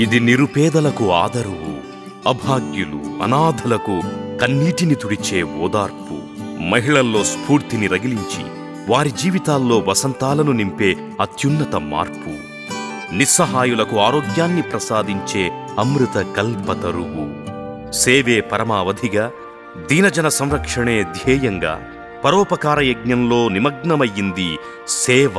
ఇది నిరుపేదలకు ఆదరువు అభాగ్యులు అనాథలకు కన్నీటిని తుడిచే ఓదార్పు మహిళల్లో స్ఫూర్తిని రగిలించి వారి జీవితాల్లో వసంతాలను నింపే అత్యున్నత మార్పు నిస్సహాయులకు ఆరోగ్యాన్ని ప్రసాదించే అమృత కల్పతరువు సేవే పరమావధిగా దీనజన సంరక్షణే ధ్యేయంగా పరోపకార యజ్ఞంలో నిమగ్నమయ్యింది సేవ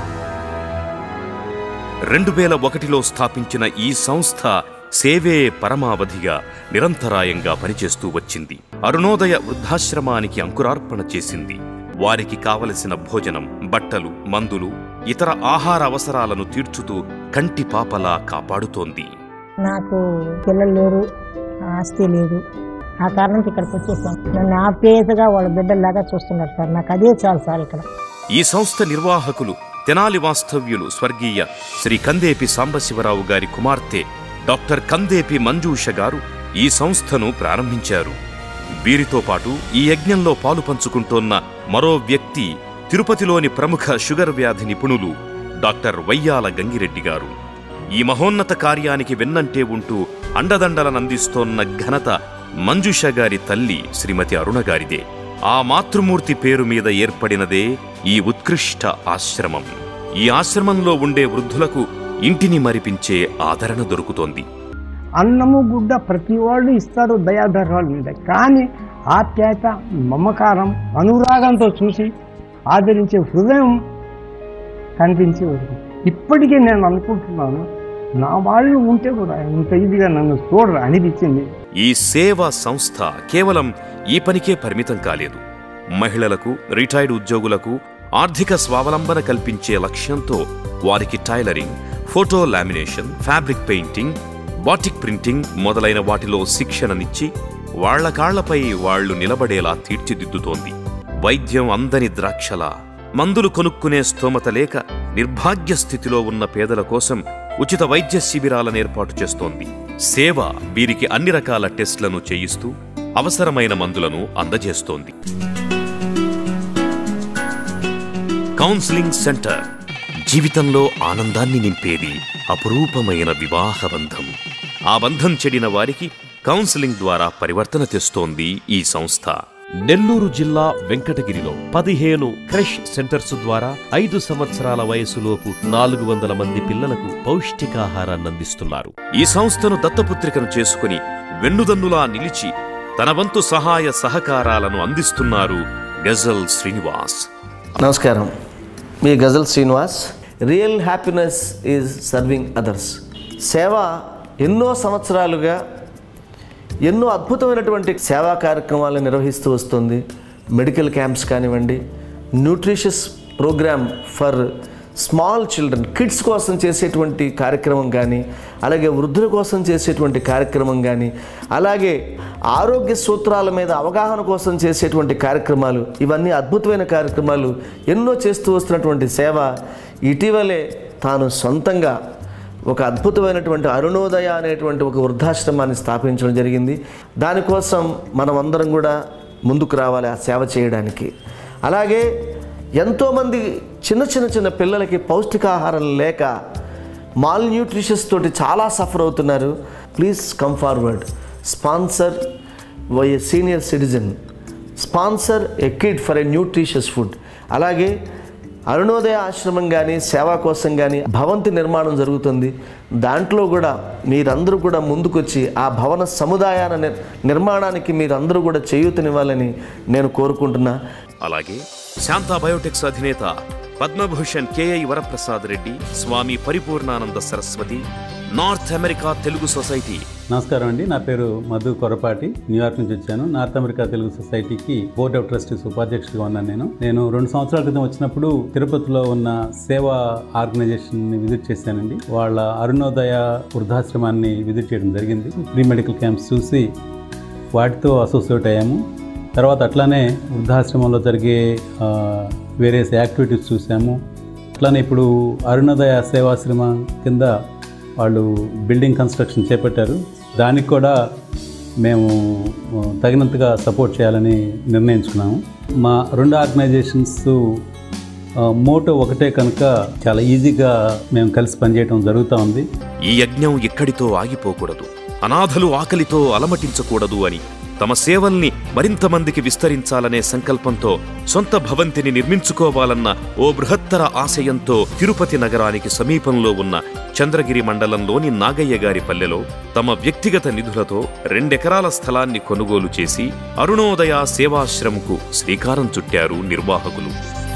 రెండు వేల ఒకటిలో స్థాపించిన ఈ సంస్థ సేవే పరమావధిగా నిరంతరాయంగా పనిచేస్తూ వచ్చింది అరుణోదయ వృద్ధాశ్రమానికి అంకురార్పణ చేసింది వారికి కావలసిన భోజనం బట్టలు మందులు ఇతర ఆహార అవసరాలను తీర్చుతూ కంటి పాపలా కాపాడుతోంది నాకు పిల్లలు లేరు ఆస్తి లేదు ఆ కారణంకి ఇక్కడికి వచ్చేసాం నన్ను ఆప్యాయతగా వాళ్ళ బిడ్డల్లాగా చూస్తున్నారు సార్ నాకు అదే చాలు సార్ ఇక్కడ ఈ సంస్థ నిర్వాహకులు తెనాలి వాస్తవ్యులు స్వర్గీయ శ్రీ కందేపి సాంబశివరావు గారి కుమార్తె డాక్టర్ కందేపి మంజూష గారు ఈ సంస్థను ప్రారంభించారు వీరితో పాటు ఈ యజ్ఞంలో పాలు పంచుకుంటోన్న మరో వ్యక్తి తిరుపతిలోని ప్రముఖ షుగర్ వ్యాధి నిపుణులు డాక్టర్ వయ్యాల గంగిరెడ్డి గారు ఈ మహోన్నత కార్యానికి వెన్నంటే ఉంటూ అండదండలనందిస్తోన్న ఘనత మంజుష గారి తల్లి శ్రీమతి అరుణ గారిదే ఆ మాతృమూర్తి పేరు మీద ఏర్పడినదే ఈ ఉత్కృష్ట ఆశ్రమం ఈ ఆశ్రమంలో ఉండే వృద్ధులకు ఇంటిని మరిపించే ఆదరణ దొరుకుతోంది అన్నము గుడ్డ ప్రతి వాళ్ళు ఇస్తారు దయాధర్మాల మీద కానీ ఆప్యాయత మమకారం అనురాగంతో చూసి ఆదరించే హృదయం కనిపించి ఉంది ఇప్పటికీ నేను అనుకుంటున్నాను నా వాళ్ళు ఉంటే కూడా ఇంత ఇదిగా నన్ను చూడరు అనిపించింది ఈ సేవా సంస్థ కేవలం ఈ పనికే పరిమితం కాలేదు మహిళలకు రిటైర్డ్ ఉద్యోగులకు ఆర్థిక స్వావలంబన కల్పించే లక్ష్యంతో వారికి tailoring photo lamination fabric painting batik printing మొదలైన వాటిలో శిక్షణనిచ్చి వాళ్ల కాళ్లపై వాళ్లు నిలబడేలా తీర్చిదిద్దుతోంది వైద్యం అందని ద్రాక్షల మందులు కొనుక్కునే స్తోమత లేక నిర్భాగ్య స్థితిలో ఉన్న పేదల కోసం ఉచిత వైద్య శిబిరాలను ఏర్పాటు చేస్తోంది సేవ వీరికి అన్ని రకాల టెస్ట్లను చేయిస్తూ అవసరమైన మందులను అందజేస్తోంది కౌన్సిలింగ్ సెంటర్ జీవితంలో ఆనందాన్ని నింపేది అపురూపమైన వివాహ బంధం ఆ బంధం చెడిన వారికి కౌన్సిలింగ్ ద్వారా పరివర్తన తెస్తోంది ఈ సంస్థ నెల్లూరు జిల్లా వెంకటగిరిలో పదిహేను క్రష్ సెంటర్స్ ద్వారా ఐదు సంవత్సరాల వయసులోపు నాలుగు వందల మంది పిల్లలకు పౌష్టికాహారాన్ని అందిస్తున్నారు ఈ సంస్థను దత్తపుత్రికను చేసుకుని వెన్నుదన్నులా నిలిచి తన వంతు సహాయ సహకారాలను అందిస్తున్నారు గజల్ శ్రీనివాస్ నమస్కారం మీ Ghazal Srinivas real happiness is serving others సేవ ఎన్నో సంవత్సరాలుగా ఎన్నో అద్భుతమైనటువంటి సేవా కార్యక్రమాలను నిర్వహిస్తూ వస్తుంది మెడికల్ క్యాంప్స్ కానివ్వండి nutritious program for small children kids కోసం చేసేటువంటి కార్యక్రమం కానీ అలాగే వృద్ధుల కోసం చేసేటువంటి కార్యక్రమం కానీ అలాగే ఆరోగ్య సూత్రాల మీద అవగాహన కోసం చేసేటువంటి కార్యక్రమాలు ఇవన్నీ అద్భుతమైన కార్యక్రమాలు ఎన్నో చేస్తూ వస్తున్నటువంటి సేవ ఇటీవలే తాను సొంతంగా ఒక అద్భుతమైనటువంటి అరుణోదయ అనేటువంటి ఒక వృద్ధాశ్రమాన్ని స్థాపించడం జరిగింది దానికోసం మనం అందరం కూడా ముందుకు రావాలి ఆ సేవ చేయడానికి అలాగే ఎంతోమంది చిన్న చిన్న చిన్న పిల్లలకి పౌష్టికాహారం లేక మాల్ న్యూట్రిషన్స్ తోటి చాలా సఫర్ అవుతున్నారు please come forward sponsor why a senior citizen sponsor a kid for a nutritious food అలాగే అరుణోదయ ఆశ్రమం కానీ సేవా కోసం కానీ భవంతి నిర్మాణం జరుగుతుంది దాంట్లో కూడా మీరందరూ కూడా ముందుకొచ్చి ఆ భవన సముదాయాల నిర్- నిర్మాణానికి మీరందరూ కూడా చేయూతనివ్వాలని నేను కోరుకుంటున్నా అలాగే శాంతా బయోటెక్స్ అధినేత Padma Bhushan K I Varaprasad Reddy Swami Paripoornananda Saraswati North America Telugu Society నమస్కారం అండి నా పేరు మధు కొరపాటి న్యూయార్క్ నుంచి వచ్చాను నార్త్ అమెరికా తెలుగు సొసైటీకి బోర్డ్ ఆఫ్ ట్రస్టీస్ ఉపాధ్యక్షుడిగా ఉన్నాను నేను నేను రెండు సంవత్సరాల క్రితం వచ్చినప్పుడు తిరుపతిలో ఉన్న సేవా ఆర్గనైజేషన్ని విజిట్ చేశానండి వాళ్ళ అరుణోదయ వృద్ధాశ్రమాన్ని విజిట్ చేయడం జరిగింది ప్రీ మెడికల్ క్యాంప్స్ చూసి వాటితో అసోసియేట్ అయ్యాము తర్వాత అట్లానే వృద్ధాశ్రమంలో జరిగే వేరియస్ యాక్టివిటీస్ చూసాము అట్లానే ఇప్పుడు అరుణోదయ సేవాశ్రమం కింద వాళ్ళు బిల్డింగ్ కన్స్ట్రక్షన్ చేపట్టారు దానికి కూడా మేము ఆ, తగినంతగా సపోర్ట్ చేయాలని నిర్ణయించుకున్నాము మా రెండు ఆర్గనైజేషన్స్ ఆ, మోటో ఒకటే కనుక చాలా ఈజీగా మేము కలిసి పనిచేయడం జరుగుతూ ఉంది ఈ యజ్ఞం ఇక్కడితో ఆగిపోకూడదు అనాథలు ఆకలితో అలమటించకూడదు అని తమ సేవల్ని మరింత మందికి విస్తరించాలనే సంకల్పంతో సొంత భవంతిని నిర్మించుకోవాలన్న ఓ బృహత్తర ఆశయంతో తిరుపతి నగరానికి సమీపంలో ఉన్న చంద్రగిరి మండలంలోని నాగయ్య గారి పల్లెలో తమ వ్యక్తిగత నిధులతో రెండెకరాల స్థలాన్ని కొనుగోలు చేసి అరుణోదయ సేవాశ్రమకు శ్రీకారం చుట్టారు నిర్వాహకులు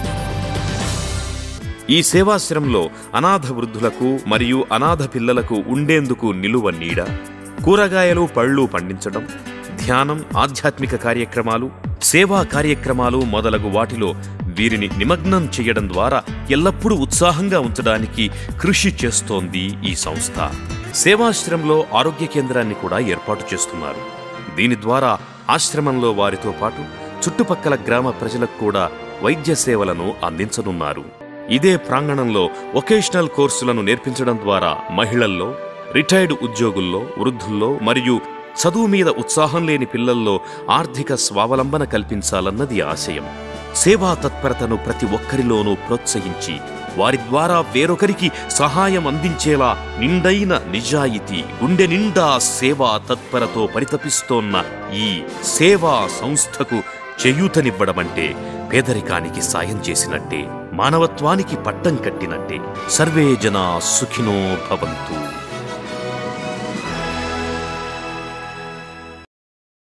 ఈ సేవాశ్రమంలో అనాథ వృద్ధులకు మరియు అనాథ పిల్లలకు ఉండేందుకు నిలువ నీడ కూరగాయలు పళ్ళు పండించడం ధ్యానం ఆధ్యాత్మిక కార్యక్రమాలు సేవా కార్యక్రమాలు మొదలగు వాటిలో వీరిని నిమగ్నం చేయడం ద్వారా ఎల్లప్పుడూ ఉత్సాహంగా ఉంచడానికి కృషి చేస్తోంది ఈ సంస్థ సేవాశ్రమంలో ఆరోగ్య కేంద్రాన్ని కూడా ఏర్పాటు చేస్తున్నారు దీని ద్వారా ఆశ్రమంలో వారితో పాటు చుట్టుపక్కల గ్రామ ప్రజలకు కూడా వైద్య సేవలను అందించనున్నారు ఇదే ప్రాంగణంలో వొకేషనల్ కోర్సులను నేర్పించడం ద్వారా మహిళల్లో రిటైర్డ్ ఉద్యోగుల్లో వృద్ధుల్లో మరియు చదువు మీద ఉత్సాహం లేని పిల్లల్లో ఆర్థిక స్వావలంబన కల్పించాలన్నది ఆశయం సేవా తత్పరతను ప్రతి ఒక్కరిలోనూ ప్రోత్సహించి వారి ద్వారా వేరొకరికి సహాయం అందించేలా నిండైన నిజాయితీ గుండె నిండా సేవా తత్పరతో పరితపిస్తోన్న ఈ సేవా సంస్థకు చేయూతనివ్వడమంటే పేదరికానికి సాయం చేసినట్టే మానవత్వానికి పట్టం కట్టినట్టే సర్వే జనా సుఖినో భవంతు